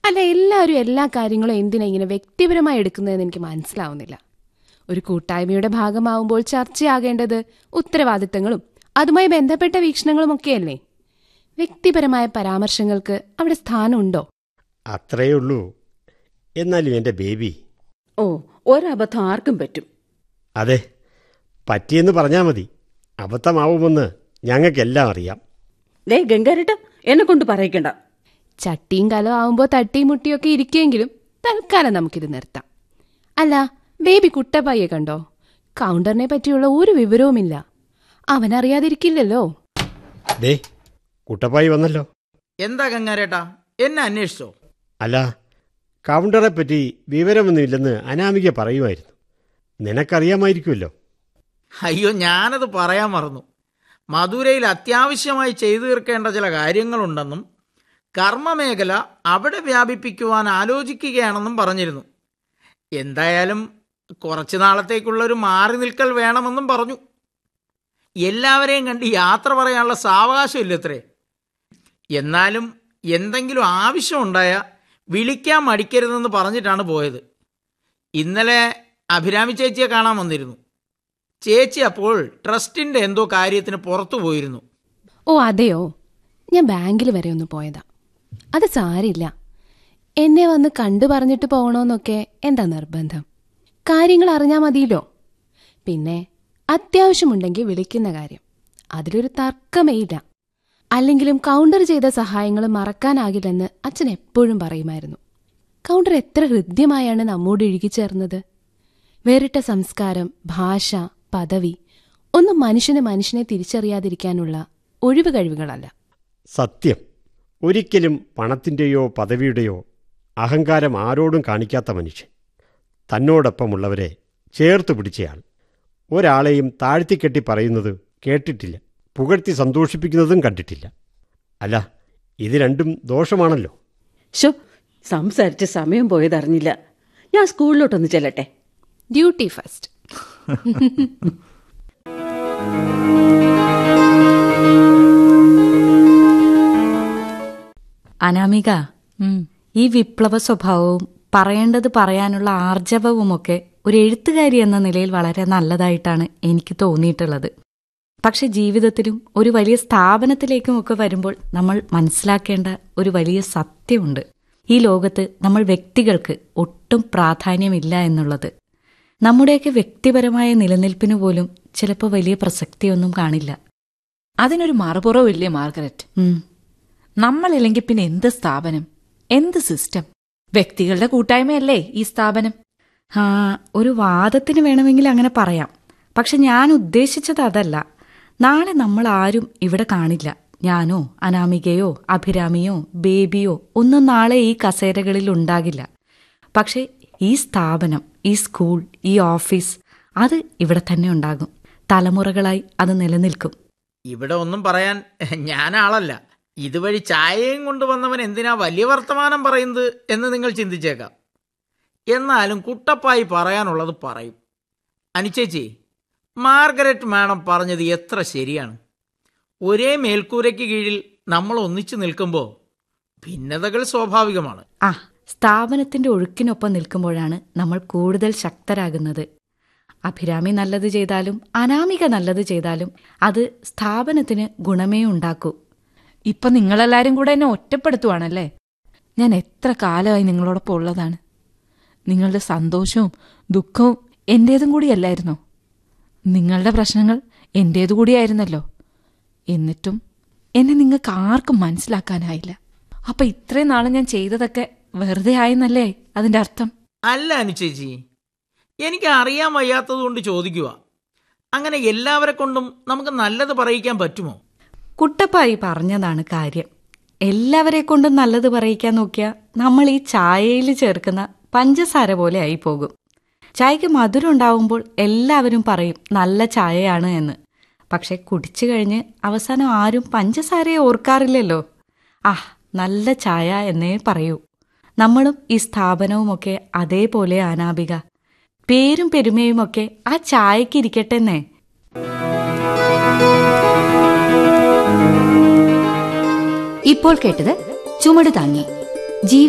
അല്ല എല്ലാവരും എല്ലാ കാര്യങ്ങളും എന്തിനാ ഇങ്ങനെ വ്യക്തിപരമായി എടുക്കുന്നതെന്ന് എനിക്ക് മനസ്സിലാവുന്നില്ല ഒരു കൂട്ടായ്മയുടെ ഭാഗമാവുമ്പോൾ ചർച്ചയാകേണ്ടത് ഉത്തരവാദിത്തങ്ങളും അതുമായി ബന്ധപ്പെട്ട വീക്ഷണങ്ങളും ഒക്കെയല്ലേ വ്യക്തിപരമായ പരാമർശങ്ങൾക്ക് അവിടെ സ്ഥാനമുണ്ടോ അത്രയേ ഉള്ളൂ എന്നാലും എൻ്റെ ബേബി ഓ ഒരബദ്ധം ആർക്കും പറ്റും അതെ പറ്റിയെന്ന് പറഞ്ഞാൽ മതി അബദ്ധമാവുമെന്ന് ഞങ്ങൾക്കെല്ലാം അറിയാം ദേ ഗംഗാരട്ട എന്നെ കൊണ്ട് പറയിക്കണ്ട ചട്ടിയും കലം ആവുമ്പോൾ തട്ടിയും മുട്ടിയൊക്കെ ഇരിക്കുമെങ്കിലും തൽക്കാലം നമുക്കിത് നിർത്താം അല്ല ബേബി കുട്ടപ്പായെ കണ്ടോ കൗണ്ടറിനെ പറ്റിയുള്ള ഒരു വിവരവുമില്ല അവനറിയാതിരിക്കില്ലല്ലോ ദേ കുട്ടപ്പായി വന്നല്ലോ എന്താ ഗംഗാരേട്ടാ എന്നെ അന്വേഷിച്ചോ അല്ല കൗണ്ടറെ പറ്റി വിവരമൊന്നുമില്ലെന്ന് അനാമിക പറയുമായിരുന്നു നിനക്കറിയാമായിരിക്കുമല്ലോ അയ്യോ ഞാനത് പറയാൻ മറന്നു മധുരയിൽ അത്യാവശ്യമായി ചെയ്തു തീർക്കേണ്ട ചില കാര്യങ്ങളുണ്ടെന്നും കർമ്മമേഖല അവിടെ വ്യാപിപ്പിക്കുവാൻ ആലോചിക്കുകയാണെന്നും പറഞ്ഞിരുന്നു എന്തായാലും കുറച്ചു നാളത്തേക്കുള്ളൊരു മാറി നിൽക്കൽ വേണമെന്നും പറഞ്ഞു എല്ലാവരെയും കണ്ട് യാത്ര പറയാനുള്ള സാവകാശം ഇല്ലത്രേ എന്നാലും എന്തെങ്കിലും ആവശ്യമുണ്ടായ വിളിക്കാൻ മടിക്കരുതെന്ന് പറഞ്ഞിട്ടാണ് പോയത് ഇന്നലെ അഭിരാമി ചേച്ചിയെ കാണാൻ വന്നിരുന്നു ചേച്ചി അപ്പോൾ ട്രസ്റ്റിന്റെ എന്തോ കാര്യത്തിന് പുറത്തു പോയിരുന്നു ഓ അതെയോ ഞാൻ ബാങ്കിൽ വരെ ഒന്ന് പോയതാ അത് സാരില്ല എന്നെ വന്ന് കണ്ടു പറഞ്ഞിട്ട് പോകണോന്നൊക്കെ എന്താ നിർബന്ധം കാര്യങ്ങൾ അറിഞ്ഞാൽ മതിയല്ലോ പിന്നെ അത്യാവശ്യമുണ്ടെങ്കിൽ വിളിക്കുന്ന കാര്യം അതിലൊരു തർക്കമേ ഇല്ല അല്ലെങ്കിലും കൗണ്ടർ ചെയ്ത സഹായങ്ങൾ മറക്കാനാകില്ലെന്ന് അച്ഛൻ എപ്പോഴും പറയുമായിരുന്നു കൗണ്ടർ എത്ര ഹൃദ്യമായാണ് നമ്മോട് ഇഴുകിച്ചേർന്നത് വേറിട്ട സംസ്കാരം ഭാഷ പദവി ഒന്നും മനുഷ്യന് മനുഷ്യനെ തിരിച്ചറിയാതിരിക്കാനുള്ള ഒഴിവ് കഴിവുകളല്ല സത്യം ഒരിക്കലും പണത്തിൻ്റെയോ പദവിയുടെയോ അഹങ്കാരം ആരോടും കാണിക്കാത്ത മനുഷ്യൻ തന്നോടൊപ്പമുള്ളവരെ ചേർത്ത് പിടിച്ചയാൾ ഒരാളെയും താഴ്ത്തിക്കെട്ടി പറയുന്നത് കേട്ടിട്ടില്ല പുകഴ്ത്തി സന്തോഷിപ്പിക്കുന്നതും കണ്ടിട്ടില്ല അല്ല ഇത് രണ്ടും ദോഷമാണല്ലോ ഷോ സംസാരിച്ച് സമയം പോയതറിഞ്ഞില്ല ഞാൻ സ്കൂളിലോട്ടൊന്ന് ചെല്ലട്ടെ ഡ്യൂട്ടി ഫസ്റ്റ് അനാമിക ഈ വിപ്ലവ സ്വഭാവവും പറയേണ്ടത് പറയാനുള്ള ആർജവവുമൊക്കെ ഒരു എഴുത്തുകാരി എന്ന നിലയിൽ വളരെ നല്ലതായിട്ടാണ് എനിക്ക് തോന്നിയിട്ടുള്ളത് പക്ഷെ ജീവിതത്തിലും ഒരു വലിയ സ്ഥാപനത്തിലേക്കുമൊക്കെ വരുമ്പോൾ നമ്മൾ മനസ്സിലാക്കേണ്ട ഒരു വലിയ സത്യമുണ്ട് ഈ ലോകത്ത് നമ്മൾ വ്യക്തികൾക്ക് ഒട്ടും പ്രാധാന്യമില്ല എന്നുള്ളത് നമ്മുടെയൊക്കെ വ്യക്തിപരമായ നിലനിൽപ്പിന് പോലും ചിലപ്പോൾ വലിയ പ്രസക്തിയൊന്നും കാണില്ല അതിനൊരു മറുപുറവില്ലേ മാർഗരറ്റ് ഉം നമ്മളില്ലെങ്കിൽ പിന്നെ എന്ത് സ്ഥാപനം എന്ത് സിസ്റ്റം വ്യക്തികളുടെ കൂട്ടായ്മയല്ലേ ഈ സ്ഥാപനം ആ ഒരു വാദത്തിന് വേണമെങ്കിൽ അങ്ങനെ പറയാം പക്ഷെ ഞാൻ ഉദ്ദേശിച്ചത് അതല്ല നാളെ നമ്മൾ ആരും ഇവിടെ കാണില്ല ഞാനോ അനാമികയോ അഭിരാമിയോ ബേബിയോ ഒന്നും നാളെ ഈ കസേരകളിൽ ഉണ്ടാകില്ല പക്ഷെ ഈ സ്ഥാപനം ഈ സ്കൂൾ ഈ ഓഫീസ് അത് ഇവിടെ തന്നെ ഉണ്ടാകും തലമുറകളായി അത് നിലനിൽക്കും ഇവിടെ ഒന്നും പറയാൻ ഞാൻ ആളല്ല ഇതുവഴി ചായയും കൊണ്ടുവന്നവൻ എന്തിനാ വലിയ വർത്തമാനം പറയുന്നത് എന്ന് നിങ്ങൾ ചിന്തിച്ചേക്കാം എന്നാലും കുട്ടപ്പായി പറയാനുള്ളത് പറയും അനുചേച്ചി മാർഗരറ്റ് മാഡം പറഞ്ഞത് എത്ര ശരിയാണ് ഒരേ മേൽക്കൂരയ്ക്ക് കീഴിൽ നമ്മൾ ഒന്നിച്ചു നിൽക്കുമ്പോൾ ഭിന്നതകൾ സ്വാഭാവികമാണ് ആ സ്ഥാപനത്തിന്റെ ഒഴുക്കിനൊപ്പം നിൽക്കുമ്പോഴാണ് നമ്മൾ കൂടുതൽ ശക്തരാകുന്നത് അഭിരാമി നല്ലത് ചെയ്താലും അനാമിക നല്ലത് ചെയ്താലും അത് സ്ഥാപനത്തിന് ഗുണമേ ഉണ്ടാക്കൂ ഇപ്പൊ നിങ്ങളെല്ലാരും കൂടെ എന്നെ ഒറ്റപ്പെടുത്തുവാണല്ലേ ഞാൻ എത്ര കാലമായി നിങ്ങളോടൊപ്പം ഉള്ളതാണ് നിങ്ങളുടെ സന്തോഷവും ദുഃഖവും എന്റേതും കൂടിയല്ലായിരുന്നോ നിങ്ങളുടെ പ്രശ്നങ്ങൾ എന്റേതു കൂടിയായിരുന്നല്ലോ എന്നിട്ടും എന്നെ നിങ്ങൾക്ക് ആർക്കും മനസ്സിലാക്കാനായില്ല അപ്പൊ ഇത്രയും നാളെ ഞാൻ ചെയ്തതൊക്കെ വെറുതെ ആയെന്നല്ലേ അതിന്റെ അർത്ഥം അല്ല അനുചേച്ചി എനിക്ക് അറിയാൻ വയ്യാത്തതുകൊണ്ട് ചോദിക്കുക അങ്ങനെ എല്ലാവരെ കൊണ്ടും നമുക്ക് നല്ലത് പറയിക്കാൻ പറ്റുമോ കുട്ടപ്പായി പറഞ്ഞതാണ് കാര്യം എല്ലാവരെ കൊണ്ടും നല്ലത് പറയിക്കാൻ നോക്കിയാൽ നമ്മൾ ഈ ചായയിൽ ചേർക്കുന്ന പഞ്ചസാര പോലെ ആയി പോകും ചായക്ക് മധുരം ഉണ്ടാവുമ്പോൾ എല്ലാവരും പറയും നല്ല ചായയാണ് എന്ന് പക്ഷെ കുടിച്ചു കഴിഞ്ഞ് അവസാനം ആരും പഞ്ചസാരയെ ഓർക്കാറില്ലല്ലോ ആ നല്ല ചായ എന്നേ പറയൂ നമ്മളും ഈ സ്ഥാപനവുമൊക്കെ അതേപോലെ അനാപിക പേരും പെരുമയുമൊക്കെ ആ ചായക്ക് ഇരിക്കട്ടെന്നേ ഇപ്പോൾ കേട്ടത് ചുമട് താങ്ങി